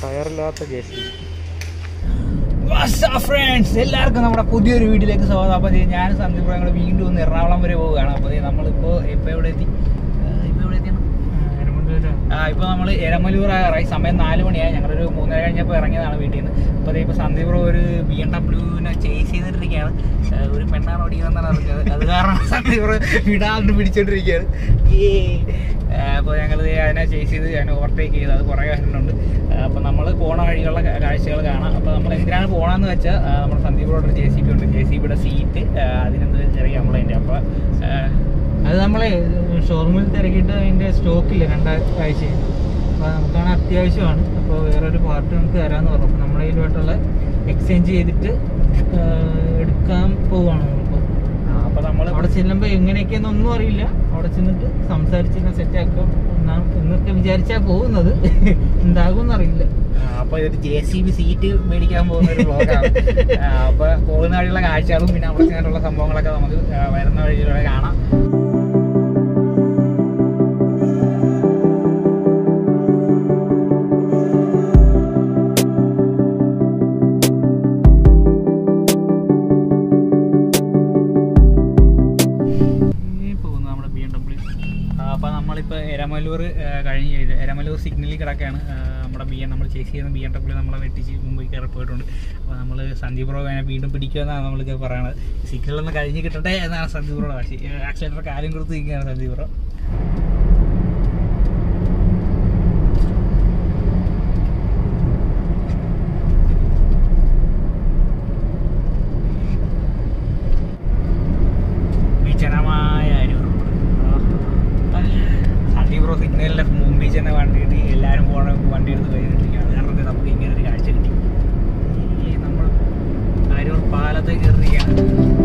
ടയറില്ലാത്ത J C friends എല്ലാവർക്കും നമ്മുടെ പുതിയൊരു വീട്ടിലേക്ക് സ്വാഗതം അപ്പോൾ ഞാൻ സന്ദീപ് ഞങ്ങൾ വീണ്ടും ഒന്ന് എറണാകുളം വരെ പോവുകയാണ് അപ്പോൾ നമ്മളിപ്പോൾ ഇപ്പോൾ എവിടെ എത്തി ഇപ്പോൾ എവിടെ എത്തിയാണ് ആ ഇപ്പോൾ നമ്മൾ എരമലൂർ ആയി സമയം നാല് മണിയായി ഞങ്ങളൊരു മൂന്നര കഴിഞ്ഞപ്പോൾ ഇറങ്ങിയതാണ് വീട്ടിൽ നിന്ന് അപ്പോൾ ഇപ്പോൾ സന്ദീപ് ബ്രോ ഒരു ബി എം ഡബ്ല്യൂവിനെ ചേസ് ചെയ്തിട്ടിരിക്കുകയാണ് ആ, ഒരു പെണ്ണാണ് ഓടിക്കുന്നതെന്നാണ് അറിഞ്ഞത് അത് കാരണം സന്ദീപ് ബ്രോ വിടാണ്ട് പിടിച്ചോണ്ടിരിക്കുകയാണ് അപ്പോൾ ഞങ്ങൾ അതിനെ ചേസ് ചെയ്ത് ഞാൻ ഓവർടേക്ക് ചെയ്ത് അത് കുറേ കാര്യങ്ങളുണ്ട് അപ്പോൾ നമ്മൾ പോണ വഴിയുള്ള കാ- കാഴ്ചകൾ കാണാം അപ്പോൾ നമ്മൾ എന്തിനാണ് പോകണമെന്ന് വെച്ചാൽ നമ്മുടെ സന്ദീപ് ബ്രോയുടെ ഒരു ജെ സി ബി ഉണ്ട് ജെ സി ബിയുടെ സീറ്റ് അതിനെന്ത് ചെറിയ കംപ്ലൈൻറ്റ് അപ്പോൾ അത് നമ്മളെ ഷോറൂമിൽ തിരക്കിയിട്ട് അതിന്റെ സ്റ്റോക്കില്ല രണ്ടാഴ്ച അപ്പോൾ നമുക്കാണ് അത്യാവശ്യമാണ് അപ്പോൾ വേറൊരു പാർട്ട് നമുക്ക് തരാമെന്ന് പറഞ്ഞു അപ്പോൾ നമ്മുടെ കയ്യിലോട്ടുള്ള എക്സ്ചേഞ്ച് ചെയ്തിട്ട് ആ, എടുക്കാൻ പോവുകയാണ് നമ്മളിപ്പോൾ അപ്പോൾ നമ്മൾ അവിടെ ചെല്ലുമ്പോൾ എങ്ങനെയൊക്കെയെന്നൊന്നും അറിയില്ല അവിടെ ചെന്നിട്ട് സംസാരിച്ച് സെറ്റ് ആക്കാം എന്നാണ് എന്നൊക്കെ വിചാരിച്ചാ പോകുന്നത് എന്താകും അറിയില്ല അപ്പൊ ഇതൊരു ജെ സി ബി സീറ്റ് മേടിക്കാൻ പോകുന്ന ഒരു ബ്ലോഗാണ് അപ്പൊ പോകുന്ന വഴിയുള്ള കാഴ്ചകളും പിന്നെ അവിടെ ചെന്നിട്ടുള്ള സംഭവങ്ങളൊക്കെ നമുക്ക് ആ, വരുന്ന വഴിയിലൂടെ കാണാം ഈ പോകുന്നത് നമ്മുടെ ബി എം ഡബ്ല്യു അപ്പോൾ നമ്മളിപ്പോൾ എരമല്ലൂർ ആ, കഴിഞ്ഞ് എരമല്ലൂർ സിഗ്നലിൽ കിടക്കുകയാണ് ആ, നമ്മുടെ ബി എം നമ്മൾ ചേസ് ചെയ്യുന്ന ബി എം ഡബ്ല്യു നമ്മളെ വെട്ടിച്ച് മുമ്പിൽ കയറി പോയിട്ടുണ്ട് അപ്പോൾ നമ്മൾ സന്ദീപ് ബ്രോ വേണേൽ വീണ്ടും പിടിക്കുമെന്നാണ് നമ്മൾക്ക് പറയണത് സിഗ്നലൊന്ന് കഴിഞ്ഞ് കിട്ടട്ടെ എന്നാണ് സന്ദീപ് ബ്രോയുടെ വാശി ആക്സിലേറ്റർ കാര്യം കൊടുത്ത് നിൽക്കുകയാണ് സന്ദീപ് ബ്രോ വിജനമായ അരൂർ സന്ദീപ് ബ്രോ സിഗ്നലിന്റെ മുമ്പിൽ ചെന്ന് വണ്ടി കിട്ടി എല്ലാവരും പോകണ വണ്ടി എടുത്ത് കഴിഞ്ഞിട്ടിരിക്കുകയാണ് അത് കാരണം നമുക്ക് ഇങ്ങനെ ഒരു കാഴ്ച കിട്ടി ഈ നമ്മൾ അരൂർ പാലത്ത് കയറിയാണ്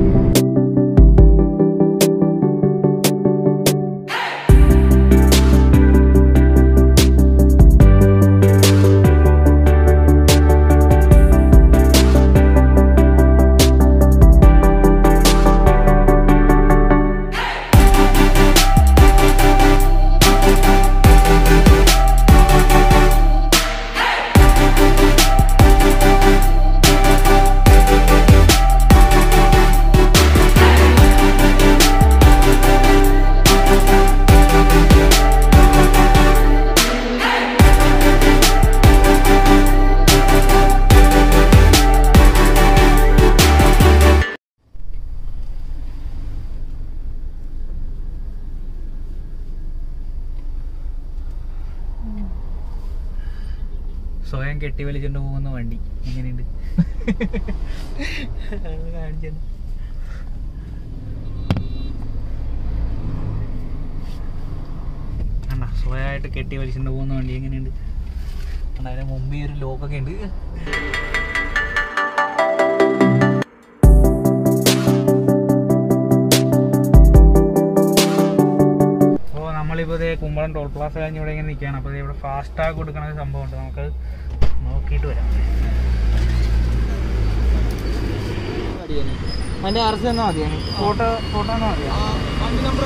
സ്വയം കെട്ടി വലിച്ചുകൊണ്ട് പോകുന്ന വണ്ടി എങ്ങനെയുണ്ട് അത് കാണിച്ചത് കണ്ട സ്വയമായിട്ട് കെട്ടി വലിച്ചുകൊണ്ട് പോകുന്ന വണ്ടി എങ്ങനെയുണ്ട് കണ്ട അതിന് മുമ്പേ ഒരു ലോക്കൊക്കെ ഉണ്ട് അപ്പോൾ നമ്മളിപ്പോൾ ഇതേ കുമ്പളം ടോൾ പ്ലാസ കഴിഞ്ഞ് ഇവിടെ ഇങ്ങനെ നിൽക്കുകയാണ് അപ്പോൾ ഇവിടെ ഫാസ്റ്റ് ടാഗ് കൊടുക്കണ ഒരു സംഭവമുണ്ട് നമുക്ക് നോക്കിയിട്ട് വരാം അതിന്റെ അറസ്റ്റ് തന്നാൽ മതിയാണ് ഫോട്ടോ ഫോട്ടോ തന്നാൽ മതിയോ വണ്ടി നമ്പർ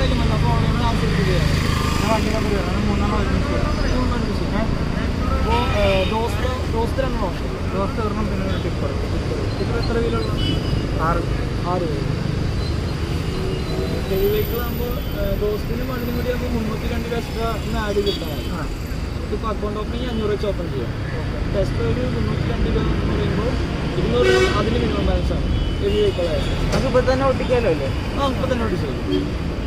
വണ്ടി നമ്പർ വരാം മൂന്നെണ്ണം ഒരുമിച്ച് ദോസ്ത് ഒരെണ്ണം പിന്നെ ഒരു ടിപ്പർ ഇത്ര എത്ര കിലോ ആറ് ആറ് ഹെവി വെഹിക്കിൾ ആകുമ്പോൾ ദോസ്തിനും വണ്ടിനും കൂടി ആകുമ്പോൾ മുന്നൂറ്റി രണ്ട് രൂപ എക്സ്ട്രാ ഇന്ന് ആഡ് കിട്ടാനാണ് ആ ഇപ്പോൾ അക്കൗണ്ട് ഓപ്പണിങ് അഞ്ഞൂറ് വെച്ച് ഓപ്പൺ ചെയ്യാം ടെസ്റ്റ് ഒരു മുന്നൂറ്റി രണ്ട് രൂപ എന്ന് പറയുമ്പോൾ ഇരുന്നൂറ് രൂപ അതിന് മിനിമം ബാലൻസ് ആണ് ഹെവി വെഹിക്കിൾ ആയാലും നമുക്ക് ഇപ്പൊ തന്നെ ഒട്ടിക്കാലോ അല്ലേ ആ ഇപ്പം തന്നെ നോട്ടീസ് ചെയ്യും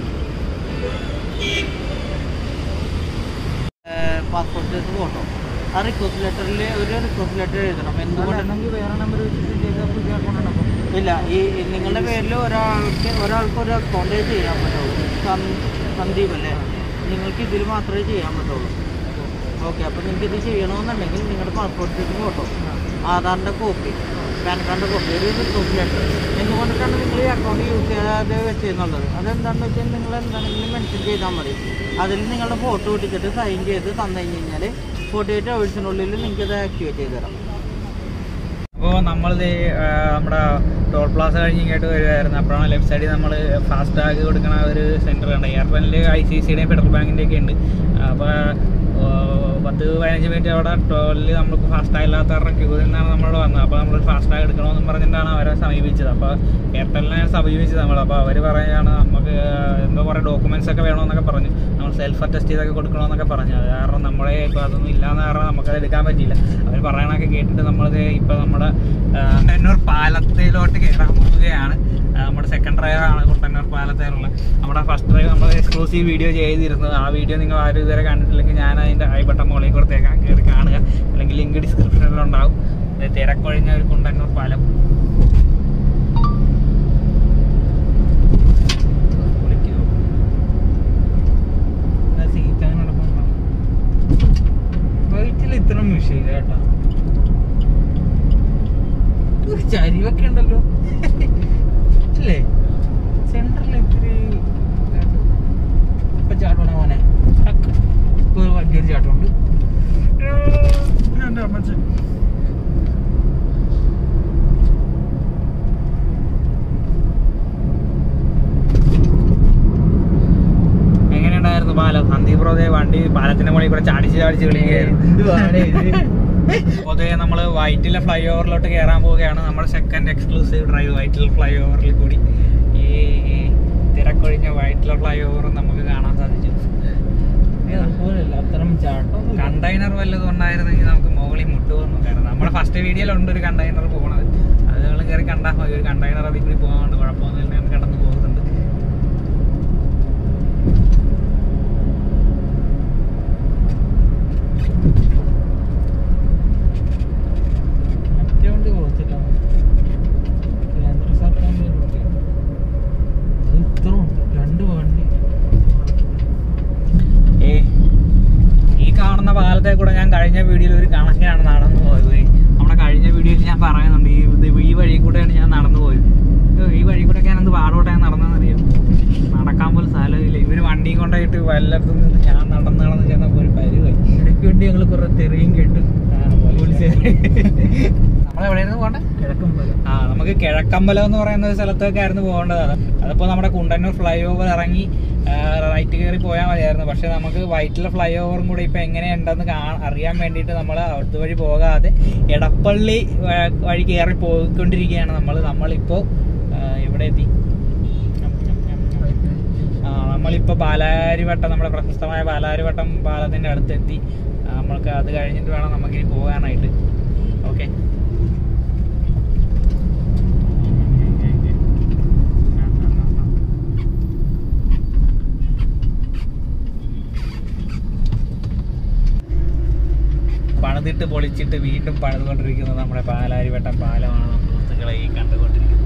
പാസ്പോർട്ട് സൈസ് ഫോട്ടോ ആ റിക്വസ്റ്റ് ലെറ്ററിൽ ഒരു റിക്വസ്റ്റ് ലെറ്റർ എഴുതണം എന്തുകൊണ്ട് എന്തുകൊണ്ടാണെങ്കിൽ വേറെ നമ്പർ വെച്ചിട്ട് ചെയ്താൽ പുതിയ അക്കൗണ്ട് ഉണ്ടാക്കും ഇല്ല ഈ നിങ്ങളുടെ പേരിൽ ഒരാൾക്ക് ഒരാൾക്ക് ഒരു അക്കൗണ്ട് ചെയ്യാൻ പറ്റുള്ളൂ സം- സന്ദീപ് അല്ലേ നിങ്ങൾക്ക് ഇതിൽ മാത്രമേ ചെയ്യാൻ പറ്റുള്ളൂ ഓക്കെ അപ്പോൾ നിങ്ങൾക്ക് ഇത് ചെയ്യണമെന്നുണ്ടെങ്കിൽ നിങ്ങളുടെ പാസ്പോർട്ട് സൈസ് ഫോട്ടോ ആധാറിൻ്റെ കോപ്പി പാൻ കാർഡിൻ്റെ കോപ്പി ഒരു റിക്വസ്റ്റ് ലെറ്റർ എന്തുകൊണ്ടിട്ടാണ് നിങ്ങൾ ഈ അക്കൗണ്ട് യൂസ് ചെയ്യാതെ വെച്ചെന്നുള്ളത് അതെന്താണെന്ന് വെച്ചാൽ നിങ്ങൾ എന്താണെങ്കിലും മെൻഷൻ ചെയ്താൽ മതി അതിൽ നിങ്ങളുടെ ഫോട്ടോ ഒട്ടിച്ചിട്ട് സൈൻ ചെയ്ത് തന്നു കഴിഞ്ഞ് കഴിഞ്ഞാൽ ഫോർട്ടി എയ്റ്റ് അവേഴ്സിനുള്ളിൽ നിങ്ങൾക്ക് ഇത് ആക്ടിവേറ്റ് ചെയ്ത് തരാം അപ്പോൾ നമ്മളിത് നമ്മുടെ ടോൾ പ്ലാസ കഴിഞ്ഞ് ഇങ്ങോട്ട് വരുമായിരുന്നു അപ്പോഴാണ് ലെഫ്റ്റ് സൈഡിൽ നമ്മൾ ഫാസ്റ്റ് ടാഗ് കൊടുക്കണ ഒരു സെൻറ്റർ ഉണ്ട് എയർടെലിൽ ഐ സി സിയുടെയും ഫെഡറൽ ബാങ്കിൻ്റെ ഒക്കെ ഉണ്ട് അപ്പോൾ പത്ത് പതിനഞ്ച് പതിനഞ്ച് മിനിറ്റ് അവിടെ ടോളിൽ നമുക്ക് ഫാസ്റ്റാഗ് ഇല്ലാത്ത കാരണം ക്യൂ നിന്നാണ് നമ്മളോട് വന്നത് അപ്പോൾ നമ്മൾ ഫാസ്റ്റാഗ് എടുക്കണമെന്നും പറഞ്ഞിട്ടാണ് അവരെ സമീപിച്ചത് അപ്പോൾ എയർടെലിനെ സമീപിച്ചത് നമ്മൾ അപ്പോൾ അവർ പറയുകയാണ് നമുക്ക് എന്തോ കുറേ ഡോക്യുമെൻറ്റ്സ് ഒക്കെ വേണമെന്നൊക്കെ പറഞ്ഞു നമ്മൾ സെൽഫ് അറ്റസ്റ്റ് ചെയ്തൊക്കെ കൊടുക്കണമെന്നൊക്കെ പറഞ്ഞു അത് കാരണം നമ്മളെ ഇപ്പോൾ അതൊന്നും ഇല്ലാന്ന് കാരണം നമുക്കത് എടുക്കാൻ പറ്റിയില്ല അവർ പറയണൊക്കെ കേട്ടിട്ട് നമ്മളത് ഇപ്പോൾ നമ്മുടെ കുട്ടന്നൂർ പാലത്തിലോട്ട് കയറാൻ പോവുകയാണ് ആ, നമ്മുടെ സെക്കൻഡ് ഡ്രൈവറാണ് കുട്ടന്നൂർ പാലത്തിലുള്ള നമ്മുടെ ഫസ്റ്റ് ഡ്രൈവ് നമ്മൾ എക്സ്ക്ലൂസീവ് വീഡിയോ ചെയ്തിരുന്നത് ആ വീഡിയോ നിങ്ങൾ ആരും ഇതുവരെ കണ്ടിട്ടില്ലെങ്കിൽ ഞാൻ അതിൻ്റെ ഐ ബട്ടൺ മുകളിൽ കൊടുത്തേക്കാം കയറി കാണുക അല്ലെങ്കിൽ ലിങ്ക് ഡിസ്ക്രിപ്ഷനിലുണ്ടാവും ഇത് തിരക്കൊഴിഞ്ഞ ഒരു കുണ്ടന്നൂർ പാലം വിളിക്കുന്നു. എന്നാ seat അങ്ങനെ കിടപ്പുണ്ടാവും. വൈറ്റിൽ ഇത്ര വിഷയമില്ല കേട്ടോ ഒരു ചരിവൊക്കെ ഉണ്ടല്ലോ അല്ലേ സെന്ററിൽ ഇത്തിരി ഇപ്പൊ ചാട്ടണ മോനെ ടക്ക്. ഇപ്പൊ ഒരു വലിയൊരു ചാട്ടമുണ്ട് എൻ്റെ അമ്മച്ചൻ എങ്ങനെയുണ്ടായിരുന്നു പാലം സന്ദീപ് റോദേ വണ്ടി പാലത്തിന്റെ മുകളിൽ കൂടെ ചാടിച്ച് ചാടിച്ച് കളിക്കുകയായിരുന്നു പൊതുവെ നമ്മൾ വൈറ്റിലെ ഫ്ലൈ ഓവറിലോട്ട് കയറാൻ പോവുകയാണ് നമ്മുടെ സെക്കൻഡ് എക്സ്ക്ലൂസീവ് ഡ്രൈവ് വൈറ്റിൽ ഫ്ലൈ ഓവറിൽ കൂടി ഈ തിരക്കൊഴിഞ്ഞ വൈറ്റിലെ ഫ്ലൈ ഓവർ നമുക്ക് കാണാൻ സാധിച്ചു അതുപോലെയല്ല അത്തരം ചാട്ടം കണ്ടെയ്നർ വല്ലതും ഉണ്ടായിരുന്നെങ്കിൽ നമുക്ക് മുകളിൽ മുട്ടുപോകുന്നു കാരണം നമ്മുടെ ഫസ്റ്റ് വീഡിയോയിലുണ്ട് ഒരു കണ്ടെയ്നർ പോണത് അത് നിങ്ങൾ കയറി കണ്ടാൽ മതി ഒരു കണ്ടെയ്നർ അതിൽ കൂടി പോകാണ്ട് കുഴപ്പമൊന്നുമില്ല എന്ന് കടന്നു പോകുന്നുണ്ട് മറ്റേ വണ്ടി കുറച്ചിട്ടാണ് കേന്ദ്ര സർക്കാരിന്റെ ഒരു വണ്ടിയാണ് അത് ഇത്ര ഉണ്ട് രണ്ട് വണ്ടി ഏ ഈ കാണുന്ന പാലത്തെ കൂടെ ഞാൻ കഴിഞ്ഞ വീഡിയോയിൽ ഒരു കണക്കിനാണ് നടന്നു പോയത് നമ്മുടെ കഴിഞ്ഞ വീഡിയോയിൽ ഞാൻ പറയുന്നുണ്ട് ഈ ഇത് ഈ വഴി കൂടെയാണ് ഞാൻ നടന്നു പോയത് അയ്യോ, ഈ വഴി കൂടെ ഞാൻ എന്ത് പാടോട്ടെ നടന്നതെന്നറിയാം നടക്കാൻ പോലും സ്ഥലമില്ല ഇവര് വണ്ടിയും കൊണ്ടായിട്ട് വല്ലയിടത്തും നിന്ന് ഞാൻ നടന്ന് നടന്ന് ചെന്നപ്പോൾ ഒരു പരിവായി ഇടയ്ക്ക് വേണ്ടി ഞങ്ങൾ കുറെ തെറിയും കേട്ടു നമ്മളെവിടെയായിരുന്നു പോകണ്ടേ കിഴക്കും പോലെ ആ നമുക്ക് കിഴക്കമ്പലം എന്ന് പറയുന്ന ഒരു സ്ഥലത്തൊക്കെ ആയിരുന്നു പോകേണ്ടത് അത് അതിപ്പോൾ നമ്മുടെ കുണ്ടന്നൂർ ഫ്ലൈ ഓവർ ഇറങ്ങി റൈറ്റ് കയറി പോയാൽ മതിയായിരുന്നു പക്ഷെ നമുക്ക് വൈറ്റിലെ ഫ്ലൈ ഓവറും കൂടെ ഇപ്പം എങ്ങനെയുണ്ടെന്ന് കാ അറിയാൻ വേണ്ടിയിട്ട് നമ്മൾ അവിടുത്തെ വഴി പോകാതെ എടപ്പള്ളി വ- വഴി കയറി പോയിക്കൊണ്ടിരിക്കുകയാണ് നമ്മൾ നമ്മളിപ്പോൾ ഇവിടെ എത്തി ആ നമ്മളിപ്പോൾ പാലാരിവട്ടം നമ്മുടെ പ്രശസ്തമായ പാലാരിവട്ടം പാലത്തിൻ്റെ അടുത്തെത്തി ആ, നമ്മൾക്ക് അത് കഴിഞ്ഞിട്ട് വേണം നമുക്കിനി പോകാനായിട്ട് ഓക്കെ പണിതിട്ട് പൊളിച്ചിട്ട് വീണ്ടും പണിതുകൊണ്ടിരിക്കുന്നത് നമ്മുടെ പാലാരിവട്ടം പാലമാണ് സുഹൃത്തുക്കളെ ഈ കണ്ടുകൊണ്ടിരിക്കുന്നത്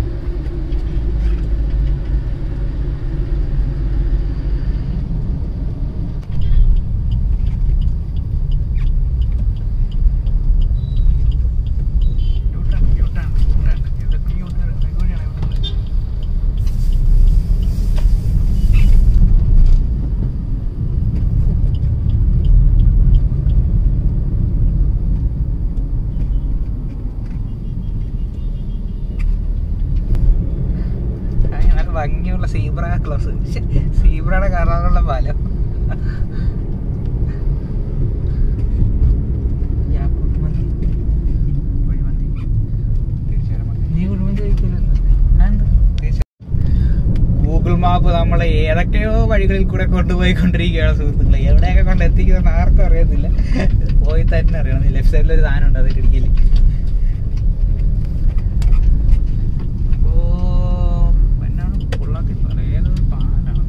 ആ, നല്ല ഭംഗിയുള്ള സീബ്ര ക്ലോസ് സീബ്രയുടെ കളറുള്ള പാലം നീ കുടുംബം കഴിക്കില്ലല്ലോ ഗൂഗിൾ മാപ്പ് നമ്മളെ ഏതൊക്കെയോ വഴികളിൽ കൂടെ കൊണ്ടുപോയിക്കൊണ്ടിരിക്കുകയാണ് സുഹൃത്തുക്കളെ എവിടെയൊക്കെ കൊണ്ട് എത്തിക്കുന്ന ആർക്കും അറിയത്തില്ല പോയി തന്നെ അറിയണം ലെഫ്റ്റ് സൈഡിൽ ഒരു സാധനം ഉണ്ട് അത് ഇടുക്കിയിൽ ഓ എന്നാണ് പുള്ളാക്കി ഏതൊരു പാലാണ്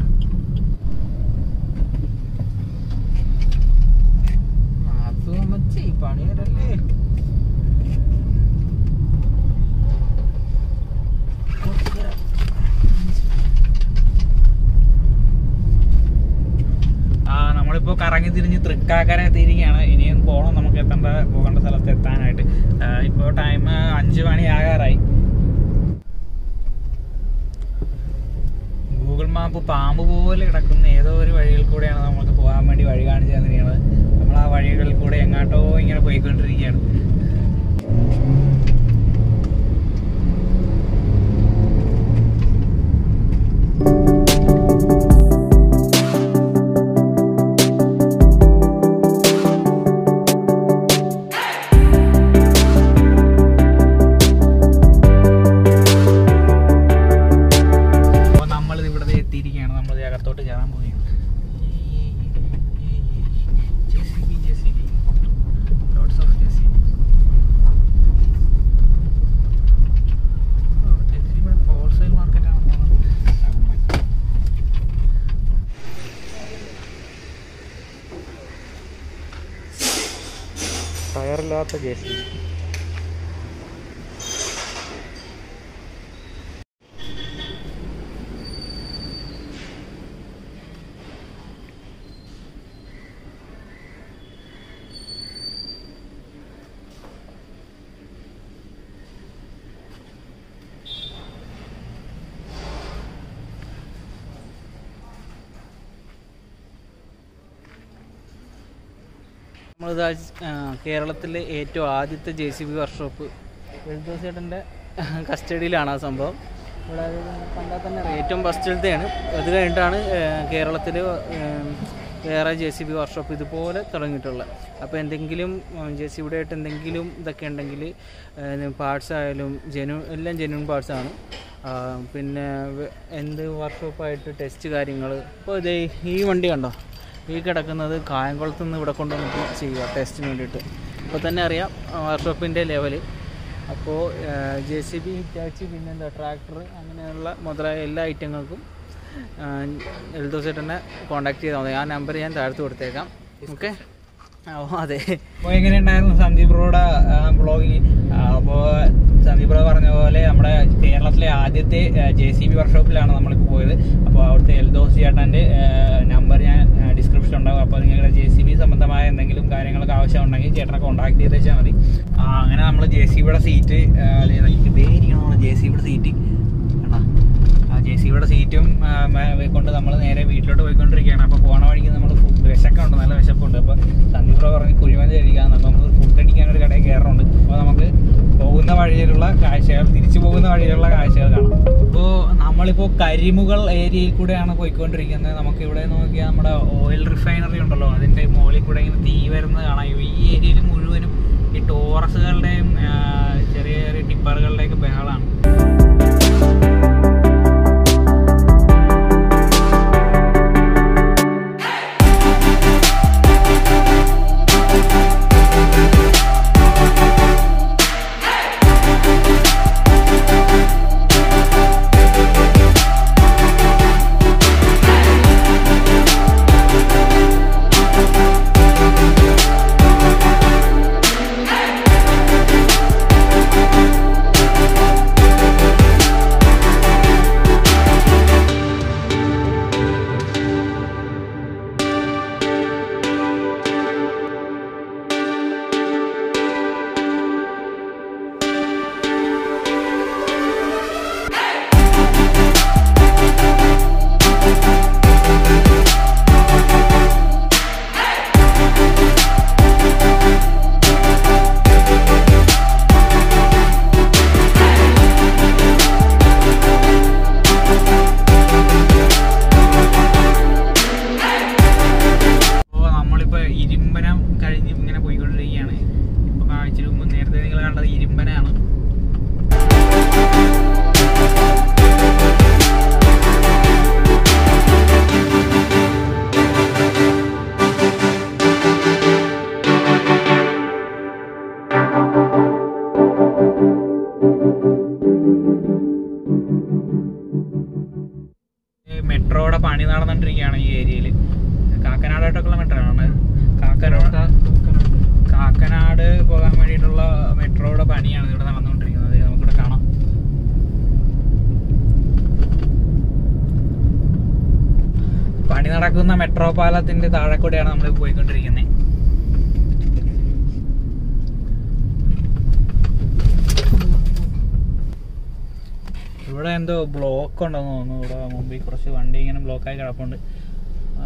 അത് മച്ചി പണിയരല്ലേ ആ നമ്മളിപ്പോൾ കറങ്ങി തിരിഞ്ഞ് തൃക്കാക്കര എത്തിയിരിക്കുകയാണ് ഇനിയും പോകണം നമുക്ക് എത്തേണ്ട പോകേണ്ട സ്ഥലത്ത് എത്താനായിട്ട് ഇപ്പോൾ ടൈം അഞ്ച് മണി ആകാറായി ഗൂഗിൾ മാപ്പ് പാമ്പ് പോലെ കിടക്കുന്ന ഏതോ ഒരു വഴിയിൽ കൂടെയാണ് നമുക്ക് പോകാൻ വേണ്ടി വഴി കാണിച്ചു തന്നിരിക്കുന്നത് നമ്മൾ ആ വഴികളിൽ കൂടെ എങ്ങാട്ടോ ഇങ്ങനെ പോയിക്കൊണ്ടിരിക്കുകയാണ് ടയറില്ലാത്ത ജെ സി ബി നമ്മളിതാ കേരളത്തിലെ ഏറ്റവും ആദ്യത്തെ ജെ സി ബി വർക്ക്ഷോപ്പ് എഴുദോസേട്ടൻ്റെ കസ്റ്റഡിയിലാണ് ആ സംഭവം ഇവിടെ അത് കണ്ടാൽ തന്നെ അറിയാം ഏറ്റവും ഫസ്റ്റിലത്തെയാണ് അത് കഴിഞ്ഞിട്ടാണ് കേരളത്തിൽ വേറെ ജെ സി ബി വർക്ക്ഷോപ്പ് ഇതുപോലെ തുടങ്ങിയിട്ടുള്ളത് അപ്പോൾ എന്തെങ്കിലും ജെ സി ബിയുടെ ആയിട്ട് എന്തെങ്കിലും ഇതൊക്കെ ഉണ്ടെങ്കിൽ പാർട്സ് ആയാലും ജെനു എല്ലാം ജെന്യൂൺ പാർട്സ് ആണ് ആ, പിന്നെ വെ- എന്ത് വർക്ക്ഷോപ്പായിട്ട് ടെസ്റ്റ് കാര്യങ്ങൾ ഇപ്പോൾ ഇതേ ഈ വണ്ടി കണ്ടോ ഈ കിടക്കുന്നത് കായംകുളത്ത് നിന്ന് ഇവിടെ കൊണ്ടുവന്നിട്ട് ചെയ്യുക ടെസ്റ്റിന് വേണ്ടിയിട്ട് ഇപ്പോൾ തന്നെ അറിയാം വർക്ക്ഷോപ്പിൻ്റെ ലെവൽ അപ്പോൾ ജെ സി ബി ഹിറ്റാച്ചി പിന്നെന്താ ട്രാക്ടർ അങ്ങനെയുള്ള മുതലായ എല്ലാ ഐറ്റങ്ങൾക്കും എൽദോസേട്ടനെ കോൺടാക്ട് ചെയ്താൽ മതി ആ നമ്പർ ഞാൻ താഴ്ത്തു കൊടുത്തേക്കാം ഓക്കെ ഓ അതെ അപ്പോൾ എങ്ങനെയുണ്ടായിരുന്നു സന്ദീപ് ബ്രോയുടെ ബ്ലോഗിങ് അപ്പോൾ സന്ദീപ് ബ്രോ പറഞ്ഞ പോലെ നമ്മുടെ കേരളത്തിലെ ആദ്യത്തെ ജെ സി ബി വർക്ക്ഷോപ്പിലാണ് നമ്മളിപ്പോൾ പോയത് അപ്പോൾ അവിടുത്തെ എൽദോസ് ചേട്ടൻ്റെ നമ്പർ ഞാൻ ഡിസ്ക്രിപ്ഷൻ ഉണ്ടാകും അപ്പോൾ നിങ്ങളുടെ ജെ സി ബി സംബന്ധമായ എന്തെങ്കിലും കാര്യങ്ങളൊക്കെ ആവശ്യമുണ്ടെങ്കിൽ ചേട്ടനെ കോൺടാക്ട് ചെയ്ത് വെച്ചാൽ മതി ആ, അങ്ങനെ നമ്മൾ ജെ സി ബിയുടെ സീറ്റ് പേരിക്കണം ജെ സി ബിയുടെ സീറ്റ് കണ്ടോ ജെ സി ബിയുടെ സീറ്റും ആ, മ- കൊണ്ട് നമ്മൾ നേരെ വീട്ടിലോട്ട് പോയിക്കൊണ്ടിരിക്കുകയാണ് അപ്പോൾ പോണ വഴിക്ക് നമ്മൾ ഫുഡ് വിശക്കുണ്ട് നല്ല വിശപ്പുണ്ട് അപ്പോൾ സന്ദീപ് ബ്രോ പറഞ്ഞ് കുഴിമന്തി കഴിക്കാമെന്ന് അപ്പോൾ നമ്മൾ ഫുഡ് അടിക്കാൻ ഒരു കടയിൽ കയറുന്നുണ്ട് അപ്പോൾ നമുക്ക് പോകുന്ന വഴിയിലുള്ള കാഴ്ചകൾ തിരിച്ചു പോകുന്ന വഴിയിലുള്ള കാഴ്ചകൾ കാണാം ഇപ്പോൾ നമ്മളിപ്പോൾ കരിമുകൾ ഏരിയയിൽ കൂടെയാണ് പോയിക്കൊണ്ടിരിക്കുന്നത് നമുക്ക് ഇവിടെ നോക്കിയാൽ നമ്മുടെ ഓയിൽ റിഫൈനറി ഉണ്ടല്ലോ അതിൻ്റെ മുകളിൽ കൂടെ ഇങ്ങനെ തീ വരുന്നത് കാണാം ഈ ഏരിയയിൽ മുഴുവനും ഈ ടോറസുകളുടെയും ആ, ചെറിയ ചെറിയ ടിപ്പറുകളുടെയൊക്കെ ബഹളമാണ് അപ്പോൾ നമ്മളിപ്പോൾ ഇരുമ്പനം കഴിഞ്ഞ് ഇങ്ങനെ പോയിക്കൊണ്ടിരിക്കുകയാണ് ഇപ്പോൾ കാഴ്ചയിൽ മുമ്പ് നേരത്തെ നിങ്ങൾ കണ്ടത് ഇരുമ്പനാണ് ഈ മെട്രോയുടെ പണി നടന്നുകൊണ്ടിരിക്കുകയാണ് ഈ ഏരിയയിൽ കാക്കനാടായിട്ടൊക്കെയുള്ള മെട്രോ ആണ് കാക്കനാട് കാക്കനാട് പോകാൻ വേണ്ടിയിട്ടുള്ള മെട്രോയുടെ പണിയാണ് ഇവിടെ നടന്നുകൊണ്ടിരിക്കുന്നത് ഇത് നമുക്കിവിടെ കാണാം പണി നടക്കുന്ന മെട്രോ പാലത്തിന്റെ താഴെ കൂടെയാണ് നമ്മൾ പോയിക്കൊണ്ടിരിക്കുന്നത് ഇവിടെ എന്തോ ബ്ലോക്ക് ഉണ്ടെന്ന് തോന്നുന്നു ഇവിടെ മുമ്പിൽ കുറച്ച് വണ്ടി ഇങ്ങനെ ബ്ലോക്കായി കിടപ്പുണ്ട് ആ.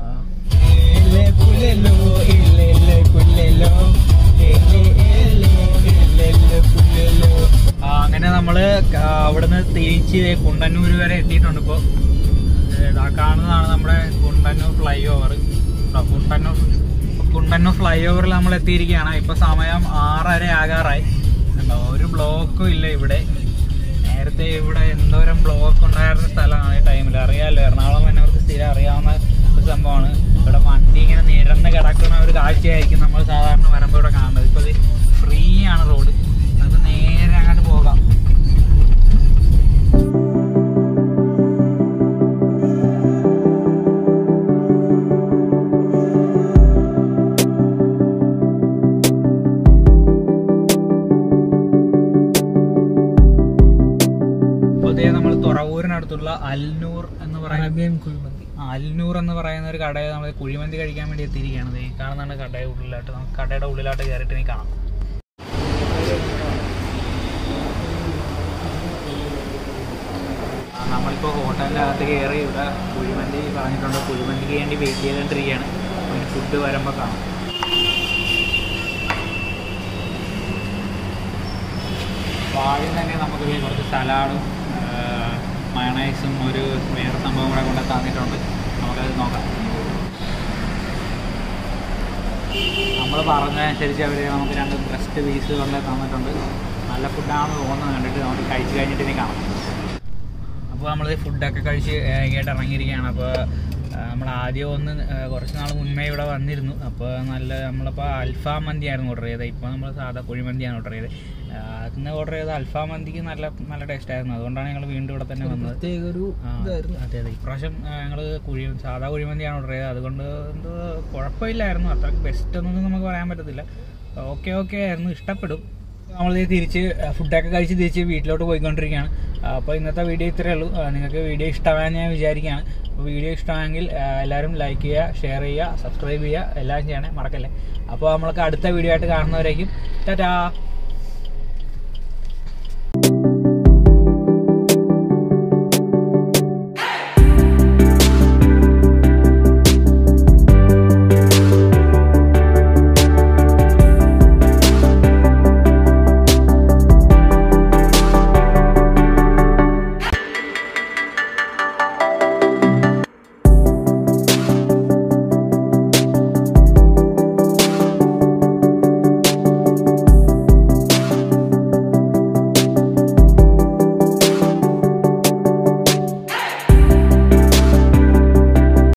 ആ, അങ്ങനെ നമ്മള് ക- അവിടുന്ന് തിരിച്ച് ദേ കുണ്ടന്നൂർ വരെ എത്തിയിട്ടുണ്ട് ഇപ്പോൾ ആ കാണുന്നതാണ് നമ്മുടെ Kundannoor fly over Kundannoor Kundannoor fly ഓവറിൽ നമ്മൾ എത്തിയിരിക്കുകയാണ് ഇപ്പൊ സമയം ആറര ആകാറായി കണ്ടോ ഒരു ബ്ലോക്കും ഇല്ല ഇവിടെ നേരത്തെ ഇവിടെ എന്തോരം ബ്ലോക്ക് ഉണ്ടായിരുന്ന സ്ഥലമാണ് ഈ ടൈമിൽ അറിയാമല്ലോ എറണാകുളം എന്നവർക്ക് സ്ഥിരം അറിയാവുന്ന ഒരു സംഭവമാണ് ഇവിടെ വണ്ടി ഇങ്ങനെ നിരന്ന് കിടക്കുന്ന ഒരു കാഴ്ചയായിരിക്കും നമ്മൾ സാധാരണ വരുമ്പോൾ ഇവിടെ കാണുന്നത് ഇപ്പോൾ ഫ്രീ ആണ് റോഡ് നമുക്ക് നേരെ അങ്ങോട്ട് പോകാം അടുത്തുള്ള അൽനൂർ എന്ന് പറയുന്ന കുഴിമന്തി ആ, അൽനൂർ എന്ന് പറയുന്ന ഒരു കടയിൽ നമ്മൾ കുഴിമന്തി കഴിക്കാൻ വേണ്ടി എത്തിയിരിക്കുകയാണ് ദേ ഈ കാണുന്നതാണ് കടയുടെ ഉള്ളിലായിട്ട് നമുക്ക് കടയുടെ ഉള്ളിലായിട്ട് കയറിയിട്ട് നീ കാണാം ആ, നമ്മളിപ്പോൾ ഹോട്ടലിൻ്റെ അകത്ത് കയറി ഇവിടെ കുഴിമന്തി പറഞ്ഞിട്ടുണ്ട് കുഴിമന്തിക്ക് വേണ്ടി വെയിറ്റ് ചെയ്തുകൊണ്ടിരിക്കുകയാണ് അതിന് ഫുഡ് വരുമ്പോൾ കാണാം അപ്പോൾ ആദ്യം തന്നെ നമുക്ക് ദേ കുറച്ച് സലാഡും മയണൈസും ഒരു വേറെ സംഭവം കൂടെ കൊണ്ട് തന്നിട്ടുണ്ട് നമുക്കത് നോക്കാം നമ്മൾ പറഞ്ഞതനുസരിച്ച് അവർ നമുക്ക് രണ്ട് ബ്രസ്റ്റ് പീസ് കൊണ്ട് തന്നിട്ടുണ്ട് നല്ല ഫുഡാണെന്ന് തോന്നുന്നത് കണ്ടിട്ട് നമുക്ക് കഴിച്ച് കഴിഞ്ഞിട്ട് ഇനി കാണാം അപ്പോൾ നമ്മൾ ഫുഡൊക്കെ കഴിച്ച് കേട്ട് ഇറങ്ങിയിരിക്കുകയാണ് അപ്പോൾ നമ്മൾ ആദ്യം ഒന്ന് ആ, കുറച്ച് നാൾ മുന്നേ ഇവിടെ വന്നിരുന്നു അപ്പോൾ നല്ല നമ്മളിപ്പോൾ അൽഫാം മന്തിയായിരുന്നു ഓർഡർ ചെയ്തത് ഇപ്പോൾ നമ്മൾ സാധാ കുഴിമന്തിയാണ് ഓർഡർ ചെയ്തത് ആ, അന്ന് ഓർഡർ ചെയ്ത അൽഫാം മന്തിക്ക് നല്ല നല്ല ടേസ്റ്റ് ആയിരുന്നു അതുകൊണ്ടാണ് ഞങ്ങൾ വീണ്ടും ഇവിടെ തന്നെ വന്നത് പ്രത്യേക ഒരു ആ, ഇതായിരുന്നു അതെ അതെ ഇപ്രാവശ്യം ഞങ്ങൾ കുഴി സാധാ കുഴിമന്തിയാണ് ഓർഡർ ചെയ്തത് അതുകൊണ്ട് എന്തോ കുഴപ്പമില്ലായിരുന്നു അത്രയ്ക്ക് ബെസ്റ്റ് ഒന്നും നമുക്ക് പറയാൻ പറ്റത്തില്ല ഓക്കെ ഓക്കെ ആയിരുന്നു ഇഷ്ടപ്പെടും നമ്മൾ തിരിച്ച് ഫുഡൊക്കെ കഴിച്ച് തിരിച്ച് വീട്ടിലോട്ട് പോയിക്കൊണ്ടിരിക്കുകയാണ് അപ്പോൾ ഇന്നത്തെ വീഡിയോ ഇത്രയേ ഉള്ളൂ ആ, നിങ്ങൾക്ക് വീഡിയോ ഇഷ്ടമായെന്ന് ഞാൻ വിചാരിക്കുകയാണ് അപ്പോൾ വീഡിയോ ഇഷ്ടമായെങ്കിൽ ആ, എല്ലാവരും ലൈക്ക് ചെയ്യുക ഷെയർ ചെയ്യുക സബ്സ്ക്രൈബ് ചെയ്യുക എല്ലാം ചെയ്യണേ മറക്കല്ലേ അപ്പോൾ നമ്മൾക്ക് അടുത്ത വീഡിയോ ആയിട്ട് കാണുന്നവരേക്കും ടാറ്റാ